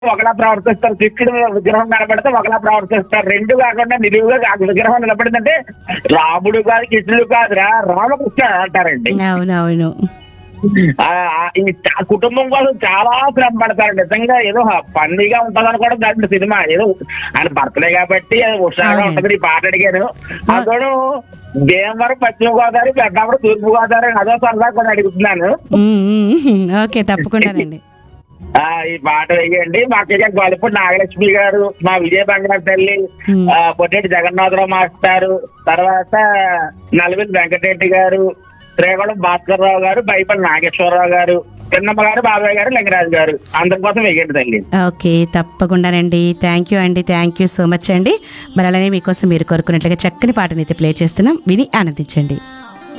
ఒకలా ప్రవర్తిస్తారు కృష్ణుడు విగ్రహం కనబడితే ఒకలా ప్రవర్తిస్తారు రెండు కాకుండా నిలువుగా కాదు విగ్రహం నిలబడిందంటే రాముడు కాదు కృష్ణుడు కాదురా రామకృష్ణ అంటారండి అవునవును ఆ, ఆ, ఈ చా- కుటుంబం కోసం చాలా శ్రమ పడతారు నిజంగా ఏదో పందిగా ఉంటది అనుకోవడం దాంట్లో సినిమా ఏదో ఆయన బర్త్డే కాబట్టి అది హుషారుగా అవునండి. ఉంటది ఈ పాట అడిగాను అతడు భీమవరం పశ్చిమ గోదావరి పెద్దాపురం తూర్పు గోదావరి అదో సరదా కొన్ని అడుగుతున్నాను ఉమ్, ఉమ్, ఓకే తప్పకుండానండి ఆ ఈ పాట వేయండి మాకు ఇక గొలపూడి నాగలక్ష్మి గారు మా విజయ బంగారు తల్లి Hmm. ఆ, పొట్టేటి జగన్నాథరావు మాస్టారు తర్వాత నలవిల్ వెంకటరెడ్డి గారు శ్రీకాకుళం భాస్కర్ రావు గారు బైపల్లి నాగేశ్వరరావు గారు చిన్నమ్మ గారు బాబాయ్ గారు లింగరాజు గారు అందరి కోసం వేయండి తల్లి ఓకే తప్పకుండానండి థ్యాంక్ యూ అండి థ్యాంక్ యూ సో మచ్ అండి మరి అలానే మీకోసం మీరు కోరుకున్నట్లుగా చక్కని పాటనైతే ప్లే చేస్తున్నాం విని ఆనందించండి